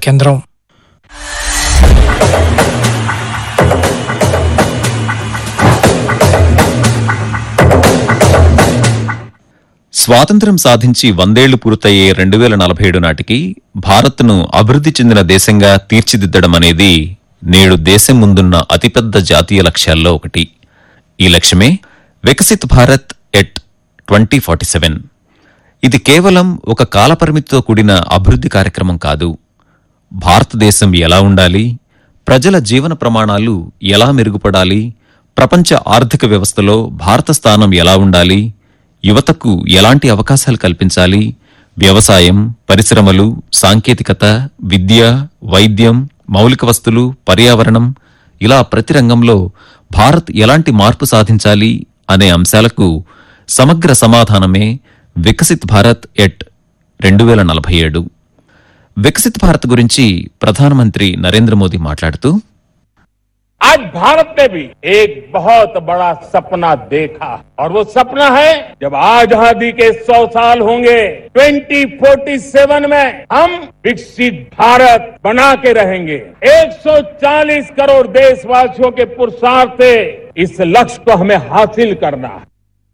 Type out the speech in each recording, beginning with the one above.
కేంద్రం స్వాతంత్ర్యం సాధించి వందేళ్లు పూర్తయ్యే రెండు వేల నలభై ఏడు నాటికి భారత్ను అభివృద్ధి చెందిన దేశంగా తీర్చిదిద్దడం అనేది నేడు దేశం ముందున్న అతిపెద్ద జాతీయ లక్ష్యాల్లో ఒకటి ఈ లక్ష్యమే Viksit Bharat at twenty forty seven ఇది కేవలం ఒక కాలపరిమితితో కూడిన అభివృద్ధి కార్యక్రమం కాదు భారతదేశం ఎలా ఉండాలి ప్రజల జీవన ప్రమాణాలు ఎలా మెరుగుపడాలి ప్రపంచ ఆర్థిక వ్యవస్థలో భారత స్థానం ఎలా ఉండాలి యువతకు ఎలాంటి అవకాశాలు కల్పించాలి వ్యవసాయం పరిశ్రమలు సాంకేతికత విద్య వైద్యం మౌలిక వస్తులు పర్యావరణం ఇలా ప్రతి రంగంలో భారత్ ఎలాంటి మార్పు సాధించాలి అనే అంశాలకు సమగ్ర సమాధానమే వికసిత్ భారత్ ఎట్ రెండు వేల నలభై ఏడు వికసిత్ భారత్ గురించి ప్రధానమంత్రి నరేంద్ర మోదీ మాట్లాడుతూ आज भारत ने भी एक बहुत बड़ा सपना देखा और वो सपना है जब आजादी के 100 साल होंगे 2047 में हम विकसित भारत बना के रहेंगे 140 करोड़ देशवासियों के पुरुषार्थ से इस लक्ष्य को हमें हासिल करना है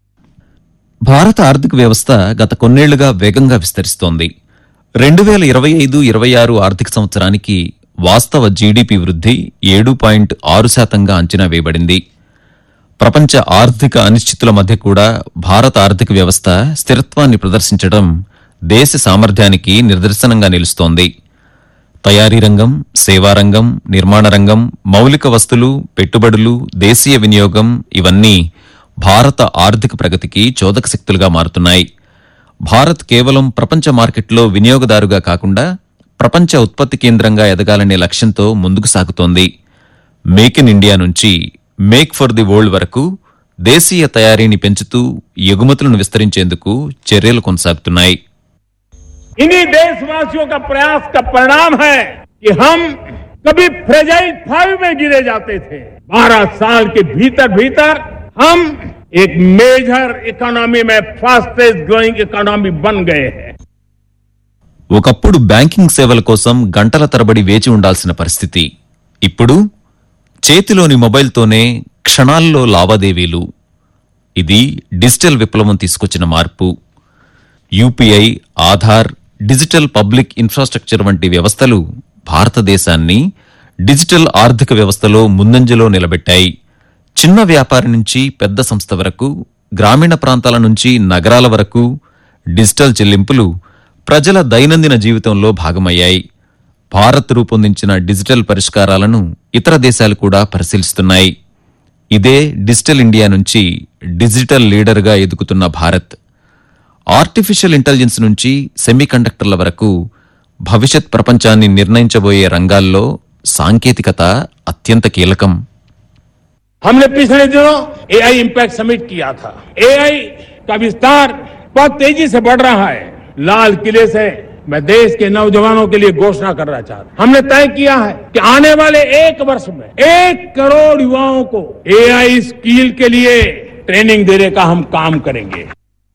భారత ఆర్థిక వ్యవస్థ గత కొన్నేళ్లుగా వేగంగా విస్తరిస్తోంది రెండు వేల ఇరవై ఐదు ఇరవై ఆరు ఆర్థిక సంవత్సరానికి వాస్తవ జీడీపీ వృద్ధి ఏడు పాయింట్ ఆరు శాతంగా అంచనా వేయబడింది ప్రపంచ ఆర్థిక అనిశ్చితుల మధ్య కూడా భారత ఆర్థిక వ్యవస్థ స్థిరత్వాన్ని ప్రదర్శించడం దేశ సామర్థ్యానికి నిదర్శనంగా నిలుస్తోంది తయారీ రంగం సేవా రంగం నిర్మాణ రంగం మౌలిక వస్తులు పెట్టుబడులు దేశీయ వినియోగం ఇవన్నీ భారత ఆర్థిక ప్రగతికి చోదక శక్తులుగా మారుతున్నాయి భారత్ కేవలం ప్రపంచ మార్కెట్లో వినియోగదారుగా కాకుండా ప్రపంచ ఉత్పత్తి కేంద్రంగా ఎదగాలనే లక్ష్యంతో ముందుకు సాగుతోంది మేక్ ఇన్ ఇండియా నుంచి మేక్ ఫర్ ది వరల్డ్ వరకు దేశీయ తయారీని పెంచుతూ ఎగుమతులను విస్తరించేందుకు చర్యలు కొనసాగుతున్నాయి इन्हीं देशवासियों का प्रयास का परिणाम है कि हम कभी फ्रेजाइल फाइव में गिरे जाते थे बारह साल के भीतर भीतर हम एक मेजर इकोनॉमी में फास्टेस्ट ग्रोइंग इकोनॉमी बन गए हैं ఒకప్పుడు బ్యాంకింగ్ సేవల కోసం గంటల తరబడి వేచి ఉండాల్సిన పరిస్థితి ఇప్పుడు చేతిలోని మొబైల్తోనే క్షణాల్లో లావాదేవీలు ఇది డిజిటల్ విప్లవం తీసుకొచ్చిన మార్పు UPI Aadhaar digital public infrastructure వంటి వ్యవస్థలు భారతదేశాన్ని డిజిటల్ ఆర్థిక వ్యవస్థలో ముందంజలో నిలబెట్టాయి చిన్న వ్యాపారి నుంచి పెద్ద సంస్థ వరకు గ్రామీణ ప్రాంతాల నుంచి నగరాల వరకు డిజిటల్ చెల్లింపులు ప్రజల దైనందిన జీవితంలో భాగమయ్యాయి భారత్ రూపొందించిన డిజిటల్ పరిష్కారాలను ఇతర దేశాలు కూడా పరిశీలిస్తున్నాయి ఇదే డిజిటల్ ఇండియా నుంచి డిజిటల్ లీడర్గా ఎదుగుతున్న భారత్ ఆర్టిఫిషియల్ ఇంటెలిజెన్స్ నుంచి సెమీకండక్టర్ల వరకు భవిష్యత్ ప్రపంచాన్ని నిర్ణయించబోయే రంగాల్లో సాంకేతికత అత్యంత కీలకం हमने पिछले दिनों एआई इम्पैक्ट समिट किया था एआई का विस्तार बहुत तेजी से बढ़ रहा है लाल किले से मैं देश के नौजवानों के लिए घोषणा करना चाहता हूं हमने तय किया है कि आने वाले एक वर्ष में एक करोड़ युवाओं को एआई स्किल के लिए ट्रेनिंग देने का हम काम करेंगे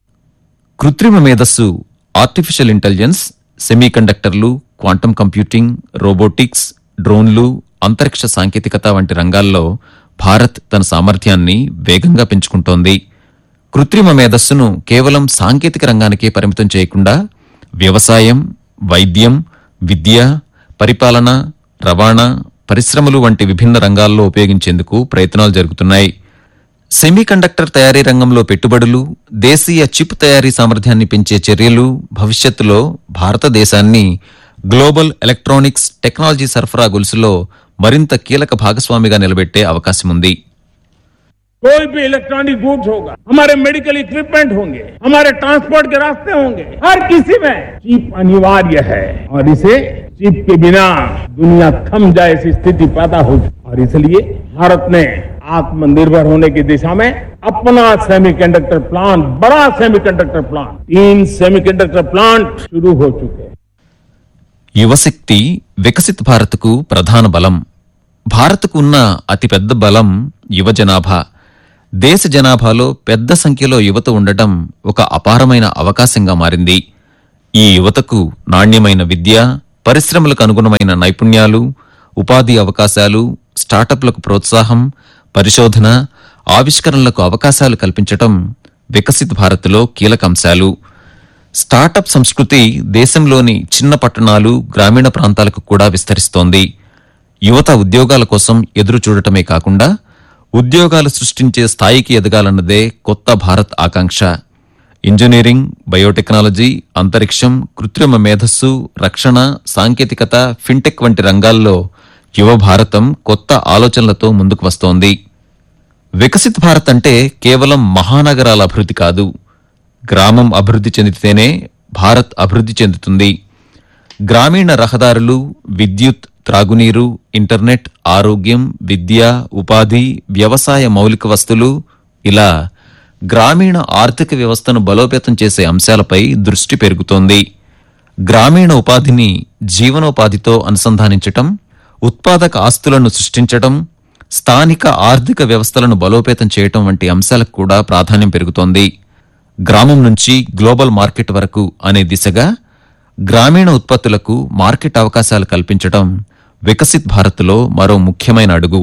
కృత్రిమ మేధస్సు ఆర్టిఫిషియల్ ఇంటెలిజెన్స్ సెమీకండక్టర్లు క్వాంటం కంప్యూటింగ్ రోబోటిక్స్ డ్రోన్లు అంతరిక్ష సాంకేతికత వంటి రంగాల్లో భారత్ తన సామర్థ్యాన్ని వేగంగా పెంచుకుంటోంది కృత్రిమ మేధస్సును కేవలం సాంకేతిక రంగానికే పరిమితం చేయకుండా వ్యవసాయం వైద్యం విద్య పరిపాలన రవాణా పరిశ్రమలు వంటి విభిన్న రంగాల్లో ఉపయోగించేందుకు ప్రయత్నాలు జరుగుతున్నాయి సెమీకండక్టర్ తయారీ రంగంలో పెట్టుబడులు దేశీయ చిప్ తయారీ సామర్థ్యాన్ని పెంచే చర్యలు భవిష్యత్తులో భారతదేశాన్ని గ్లోబల్ ఎలక్ట్రానిక్స్ టెక్నాలజీ సరఫరా గొలుసులో మరింత కీలక భాగస్వామిగా నిలబెట్టే అవకాశం ఉంది कोई भी इलेक्ट्रॉनिक गुड्स होगा हमारे मेडिकल इक्विपमेंट होंगे हमारे ट्रांसपोर्ट के रास्ते होंगे हर किसी में चिप अनिवार्य है और इसे चिप के बिना दुनिया थम जाए ऐसी स्थिति पैदा हो और इसलिए भारत ने आत्मनिर्भर होने की दिशा में अपना सेमीकंडक्टर प्लांट बड़ा सेमीकंडक्टर प्लांट तीन सेमीकंडक्टर प्लांट शुरू हो चुके हैं యువశక్తి వికసిత్ భారత్కు ప్రధాన బలం భారత్కు ఉన్న అతిపెద్ద బలం యువ జనాభా దేశ జనాభాలో పెద్ద సంఖ్యలో యువత ఉండటం ఒక అపారమైన అవకాశంగా మారింది ఈ యువతకు నాణ్యమైన విద్య పరిశ్రమలకు అనుగుణమైన నైపుణ్యాలు ఉపాధి అవకాశాలు స్టార్టప్లకు ప్రోత్సాహం పరిశోధన ఆవిష్కరణలకు అవకాశాలు కల్పించటం వికసిత్ భారత్లో కీలక అంశాలు స్టార్టప్ సంస్కృతి దేశంలోని చిన్న పట్టణాలు గ్రామీణ ప్రాంతాలకు కూడా విస్తరిస్తోంది యువత ఉద్యోగాల కోసం ఎదురు చూడటమే కాకుండా ఉద్యోగాలు సృష్టించే స్థాయికి ఎదగాలన్నదే కొత్త భారత్ ఆకాంక్ష ఇంజనీరింగ్ బయోటెక్నాలజీ అంతరిక్షం కృత్రిమ మేధస్సు రక్షణ సాంకేతికత ఫిన్టెక్ వంటి రంగాల్లో యువ భారతం కొత్త ఆలోచనలతో ముందుకు వస్తోంది వికసిత్ భారత్ అంటే కేవలం మహానగరాల అభివృద్ధి కాదు గ్రామం అభివృద్ధి చెందితేనే భారత్ అభివృద్ధి చెందుతుంది గ్రామీణ రహదారులు విద్యుత్ త్రాగునీరు ఇంటర్నెట్ ఆరోగ్యం విద్య ఉపాధి వ్యవసాయ మౌలిక వస్తువులు ఇలా గ్రామీణ ఆర్థిక వ్యవస్థను బలోపేతం చేసే అంశాలపై దృష్టి పెరుగుతోంది గ్రామీణ ఉపాధిని జీవనోపాధితో అనుసంధానించటం ఉత్పాదక ఆస్తులను సృష్టించటం స్థానిక ఆర్థిక వ్యవస్థలను బలోపేతం చేయటం వంటి భాశాలకు కూడా ప్రాధాన్యం పెరుగుతోంది గ్రామం నుంచి గ్లోబల్ మార్కెట్ వరకు అనే దిశగా గ్రామీణ ఉత్పత్తులకు మార్కెట్ అవకాశాలు కల్పించటం వికసిత్ భారత్లో మరో ముఖ్యమైన అడుగు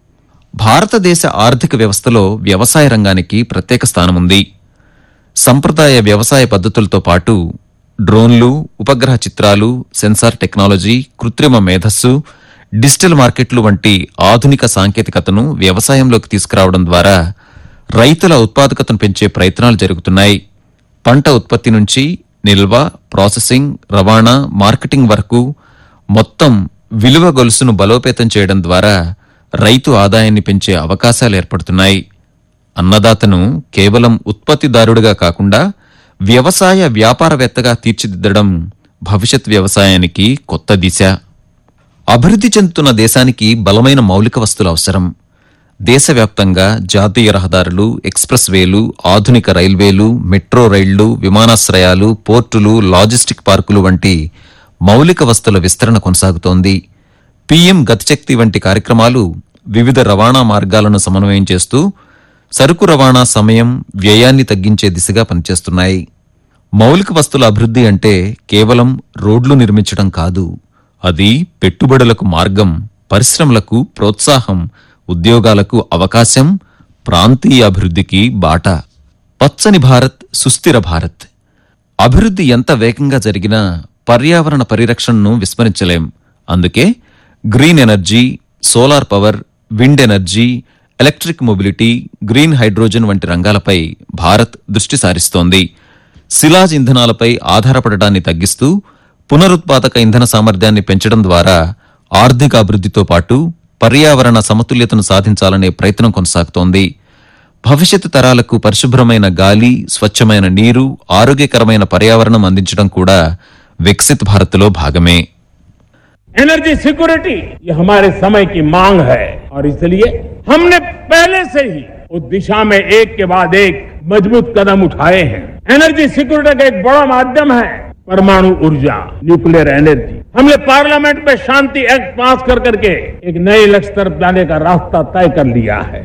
భారతదేశ ఆర్థిక వ్యవస్థలో వ్యవసాయ రంగానికి ప్రత్యేక స్థానముంది సంప్రదాయ వ్యవసాయ పద్ధతులతో పాటు డ్రోన్లు ఉపగ్రహ చిత్రాలు సెన్సార్ టెక్నాలజీ కృత్రిమ మేధస్సు డిజిటల్ మార్కెట్లు వంటి ఆధునిక సాంకేతికతను వ్యవసాయంలోకి తీసుకురావడం ద్వారా రైతుల ఉత్పాదకతను పెంచే ప్రయత్నాలు జరుగుతున్నాయి పంట ఉత్పత్తి నుంచి నిల్వ ప్రాసెసింగ్ రవాణా మార్కెటింగ్ వరకు మొత్తం విలువ గొలుసును బలోపేతం చేయడం ద్వారా రైతు ఆదాయాన్ని పెంచే అవకాశాలు ఏర్పడుతున్నాయి అన్నదాతను కేవలం ఉత్పత్తిదారుడిగా కాకుండా వ్యవసాయ వ్యాపారవేత్తగా తీర్చిదిద్దడం భవిష్యత్ వ్యవసాయానికి కొత్త దిశ అభివృద్ధి చెందుతున్న దేశానికి బలమైన మౌలిక వస్తువులు అవసరం దేశవ్యాప్తంగా జాతీయ రహదారులు ఎక్స్ప్రెస్ వేలు ఆధునిక రైల్వేలు మెట్రో రైళ్లు విమానాశ్రయాలు పోర్టులు లాజిస్టిక్ పార్కులు వంటి మౌలిక వస్తువుల విస్తరణ కొనసాగుతోంది పీఎం గతిశక్తి వంటి కార్యక్రమాలు వివిధ రవాణా మార్గాలను సమన్వయం చేస్తూ సరుకు రవాణా సమయం వ్యయాన్ని తగ్గించే దిశగా పనిచేస్తున్నాయి మౌలిక వస్తువుల అభివృద్ధి అంటే కేవలం రోడ్లు నిర్మించడం కాదు అది పెట్టుబడులకు మార్గం పరిశ్రమలకు ప్రోత్సాహం ఉద్యోగాలకు అవకాశం ప్రాంతీయ అభివృద్ధికి బాట పచ్చని భారత్ సుస్థిర భారత్ అభివృద్ధి ఎంత వేగంగా జరిగినా పర్యావరణ పరిరక్షణను విస్మరించలేం అందుకే green energy solar power wind energy electric mobility green hydrogen వంటి రంగాలపై భారత్ దృష్టి సారిస్తోంది శిలాజ్ ఇంధనాలపై ఆధారపడటాన్ని తగ్గిస్తూ పునరుత్పాదక ఇంధన సామర్థ్యాన్ని పెంచడం ద్వారా ఆర్థిక అభివృద్ధితో పాటు పర్యావరణ సమతుల్యతను సాధించాలనే ప్రయత్నం కొనసాగుతోంది భవిష్యత్తు తరాలకు పరిశుభ్రమైన గాలి స్వచ్ఛమైన నీరు ఆరోగ్యకరమైన పర్యావరణం అందించడం కూడా వికసిత్ భారత్లో భాగమే एनर्जी सिक्योरिटी ये हमारे समय की मांग है और इसलिए हमने पहले से ही उस दिशा में एक के बाद एक मजबूत कदम उठाए हैं एनर्जी सिक्योरिटी का एक बड़ा माध्यम है परमाणु ऊर्जा न्यूक्लियर एनर्जी हमने पार्लियामेंट में शांति एक्ट पास कर करके एक नए लक्ष्य तरफ जाने का रास्ता तय कर लिया है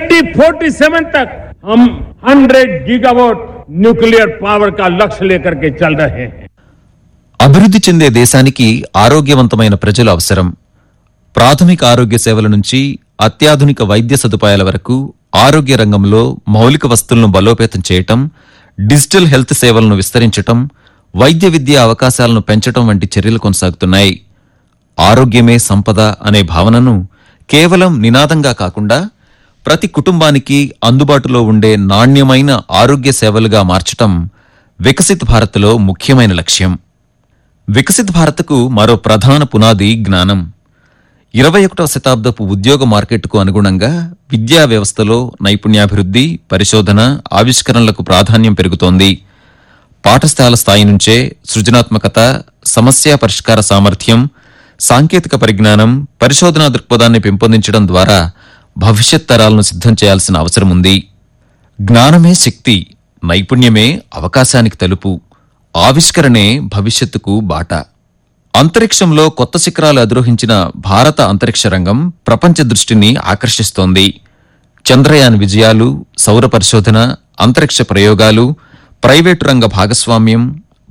2047 तक हम 100 गीगावाट न्यूक्लियर पावर का लक्ष्य लेकर के चल रहे हैं అభివృద్ధి చెందే దేశానికి ఆరోగ్యవంతమైన ప్రజలు అవసరం ప్రాథమిక ఆరోగ్య సేవల నుంచి అత్యాధునిక వైద్య సదుపాయాల వరకు ఆరోగ్య రంగంలో మౌలిక వస్తువులను బలోపేతం చేయటం డిజిటల్ హెల్త్ సేవలను విస్తరించటం వైద్య విద్య అవకాశాలను పెంచటం వంటి చర్యలు కొనసాగుతున్నాయి ఆరోగ్యమే సంపద అనే భావనను కేవలం నినాదంగా కాకుండా ప్రతి కుటుంబానికి అందుబాటులో ఉండే నాణ్యమైన ఆరోగ్య సేవలుగా మార్చటం వికసిత్ భారత్లో ముఖ్యమైన లక్ష్యం వికసిత్ భారత్కు మరో ప్రధాన పునాది జ్ఞానం ఇరవై ఒకటవ శతాబ్దపు ఉద్యోగ మార్కెట్కు అనుగుణంగా విద్యా వ్యవస్థలో నైపుణ్యాభివృద్ధి పరిశోధన ఆవిష్కరణలకు ప్రాధాన్యం పెరుగుతోంది పాఠశాల స్థాయి నుంచే సృజనాత్మకత సమస్య పరిష్కార సామర్థ్యం సాంకేతిక పరిజ్ఞానం పరిశోధనా దృక్పథాన్ని పెంపొందించడం ద్వారా భవిష్యత్ తరాలను సిద్ధం చేయాల్సిన అవసరం ఉంది జ్ఞానమే శక్తి నైపుణ్యమే అవకాశానికి తలుపు ఆవిష్కరణే భవిష్యత్తుకు బాట అంతరిక్షంలో కొత్త శిఖరాలు అధిరోహించిన భారత అంతరిక్ష రంగం ప్రపంచ దృష్టిని ఆకర్షిస్తోంది చంద్రయాన్ విజయాలు సౌర పరిశోధన అంతరిక్ష ప్రయోగాలు ప్రైవేటు రంగ భాగస్వామ్యం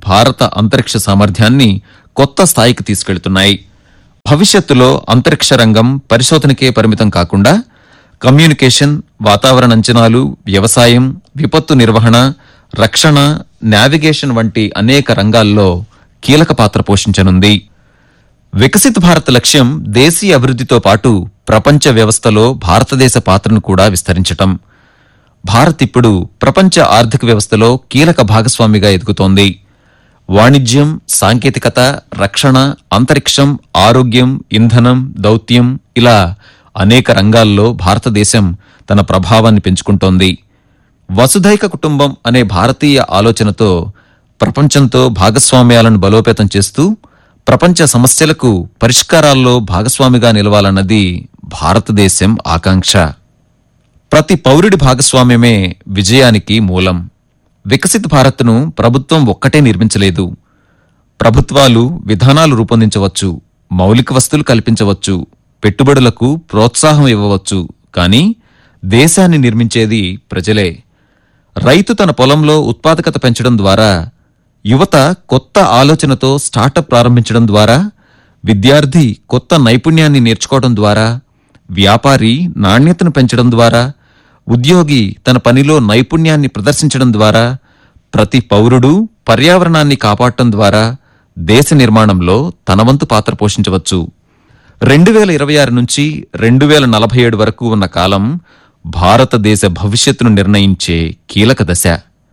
భారత అంతరిక్ష సామర్థ్యాన్ని కొత్త స్థాయికి తీసుకెళ్తున్నాయి భవిష్యత్తులో అంతరిక్ష రంగం పరిశోధనకే పరిమితం కాకుండా కమ్యూనికేషన్ వాతావరణ అంచనాలు వ్యవసాయం విపత్తు నిర్వహణ రక్షణ నావిగేషన్ వంటి అనేక రంగాల్లో కీలక పాత్ర పోషించనుంది వికసిత్ భారత్ లక్ష్యం దేశీయ అభివృద్ధితో పాటు ప్రపంచ వ్యవస్థలో భారతదేశ పాత్రను కూడా విస్తరించటం భారత్ ఇప్పుడు ప్రపంచ ఆర్థిక వ్యవస్థలో కీలక భాగస్వామిగా ఎదుగుతోంది వాణిజ్యం సాంకేతికత రక్షణ అంతరిక్షం ఆరోగ్యం ఇంధనం దౌత్యం ఇలా అనేక రంగాల్లో భారతదేశం తన ప్రభావాన్ని పెంచుకుంటోంది వసుధైక కుటుంబం అనే భారతీయ ఆలోచనతో ప్రపంచంతో భాగస్వామ్యాలను బలోపేతం చేస్తూ ప్రపంచ సమస్యలకు పరిష్కారాల్లో భాగస్వామిగా నిలవాలన్నది భారతదేశం ఆకాంక్ష ప్రతి పౌరుడి భాగస్వామ్యమే విజయానికి మూలం వికసిత్ భారత్ను ప్రభుత్వం ఒక్కటే నిర్మించలేదు ప్రభుత్వాలు విధానాలు రూపొందించవచ్చు మౌలిక వస్తువులు కల్పించవచ్చు పెట్టుబడులకు ప్రోత్సాహం ఇవ్వవచ్చు కానీ దేశాన్ని నిర్మించేది ప్రజలే రైతు తన పొలంలో ఉత్పాదకత పెంచడం ద్వారా యువత కొత్త ఆలోచనతో స్టార్టప్ ప్రారంభించడం ద్వారా విద్యార్థి కొత్త నైపుణ్యాన్ని నేర్చుకోవడం ద్వారా వ్యాపారి నాణ్యతను పెంచడం ద్వారా ఉద్యోగి తన పనిలో నైపుణ్యాన్ని ప్రదర్శించడం ద్వారా ప్రతి పౌరుడు పర్యావరణాన్ని కాపాడటం ద్వారా దేశ నిర్మాణంలో తన వంతు పాత్ర పోషించవచ్చు రెండు వేల ఇరవై ఆరు నుంచి రెండు వేల నలభై ఏడు వరకు ఉన్న కాలం భారతదేశ భవిష్యత్తును నిర్ణయించే కీలక దశ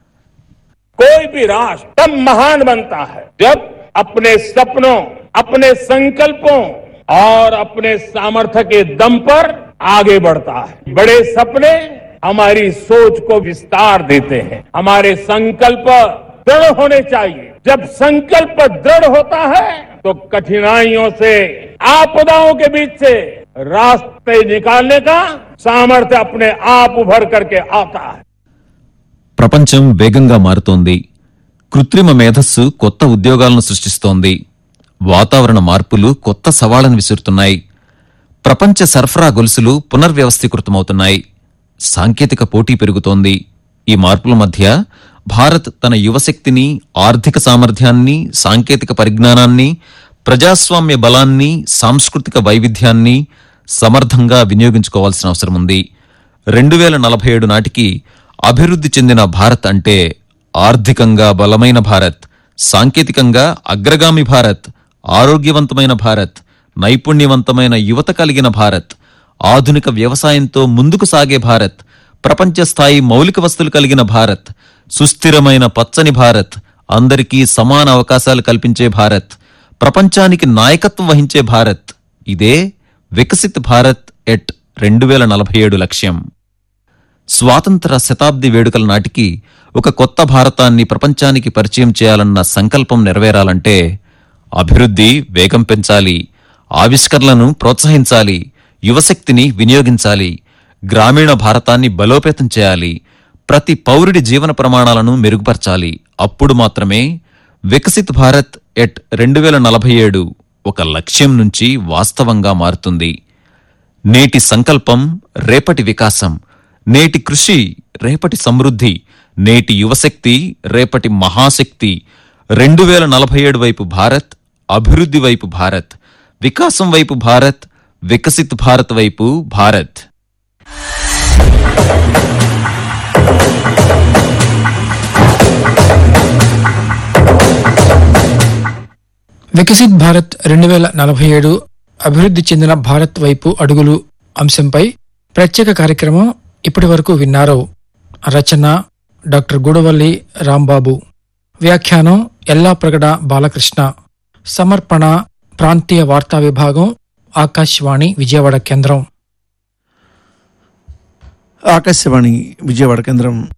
कोई भी राष्ट्र तब महान बनता है जब अपने सपनों अपने संकल्पों और अपने सामर्थ्य के दम पर आगे बढ़ता है बड़े सपने हमारी सोच को विस्तार देते हैं हमारे संकल्प दृढ़ होने चाहिए जब संकल्प दृढ़ होता है तो कठिनाइयों से आपदाओं के बीच से रास्ते निकालने का सामर्थ्य अपने आप उभर करके आता है ప్రపంచం వేగంగా మారుతోంది కృత్రిమ మేధస్సు కొత్త ఉద్యోగాలను సృష్టిస్తోంది వాతావరణ మార్పులు కొత్త సవాళ్లను విసురుతున్నాయి ప్రపంచ సరఫరా గొలుసులు పునర్వ్యవస్థీకృతమవుతున్నాయి సాంకేతిక పోటీ పెరుగుతోంది ఈ మార్పుల మధ్య భారత్ తన యువశక్తిని ఆర్థిక సామర్థ్యాన్ని సాంకేతిక పరిజ్ఞానాన్ని ప్రజాస్వామ్య బలాన్ని సాంస్కృతిక వైవిధ్యాన్ని సమర్థంగా వినియోగించుకోవాల్సిన అవసరం ఉంది రెండు వేల నలభై ఏడు నాటికి అభివృద్ధి చెందిన భారత్ అంటే ఆర్థికంగా బలమైన భారత్ సాంకేతికంగా అగ్రగామి భారత్ ఆరోగ్యవంతమైన భారత్ నైపుణ్యవంతమైన యువత కలిగిన భారత్ ఆధునిక వ్యవసాయంతో ముందుకు సాగే భారత్ ప్రపంచ స్థాయి మౌలిక వస్తువులు కలిగిన భారత్ సుస్థిరమైన పచ్చని భారత్ అందరికీ సమాన అవకాశాలు కల్పించే భారత్ ప్రపంచానికి నాయకత్వం వహించే భారత్ ఇదే వికసిత్ భారత్ ఎట్ రెండు వేల నలభై ఏడు లక్ష్యం స్వాతంత్ర శతాబ్ది వేడుకల నాటికి ఒక కొత్త భారతాన్ని ప్రపంచానికి పరిచయం చేయాలన్న సంకల్పం నెరవేరాలంటే అభివృద్ధి వేగం పెంచాలి ఆవిష్కరణలను ప్రోత్సహించాలి యువశక్తిని వినియోగించాలి గ్రామీణ భారతాన్ని బలోపేతం చేయాలి ప్రతి పౌరుడి జీవన ప్రమాణాలను మెరుగుపరచాలి అప్పుడు మాత్రమే వికసిత్ భారత్ ఎట్ రెండు వేల నలభై ఏడు ఒక లక్ష్యం నుంచి వాస్తవంగా మారుతుంది నేటి సంకల్పం రేపటి వికాసం నేటి కృషి రేపటి సమృద్ధి నేటి యువశక్తి రేపటి మహాశక్తి రెండు వేల నలభై ఏడు వైపు భారత్ అభివృద్ధి వైపు భారత్ వికాసం వైపు భారత్ వికసిత్ భారత్ వైపు భారత్ వికసిత్ భారత్ రెండు వేల నలభై ఏడు అభివృద్ధి చెందిన భారత్ వైపు అడుగులు అంశంపై ప్రత్యేక కార్యక్రమం ఇప్పటి వరకు విన్నారు రచన డాక్టర్ గూడవల్లి రాంబాబు వ్యాఖ్యానం ఎల్లాప్రగడ బాలకృష్ణ సమర్పణ ప్రాంతీయ వార్తా విభాగం ఆకాశవాణి విజయవాడ కేంద్రం ఆకాశవాణి విజయవాడ కేంద్రం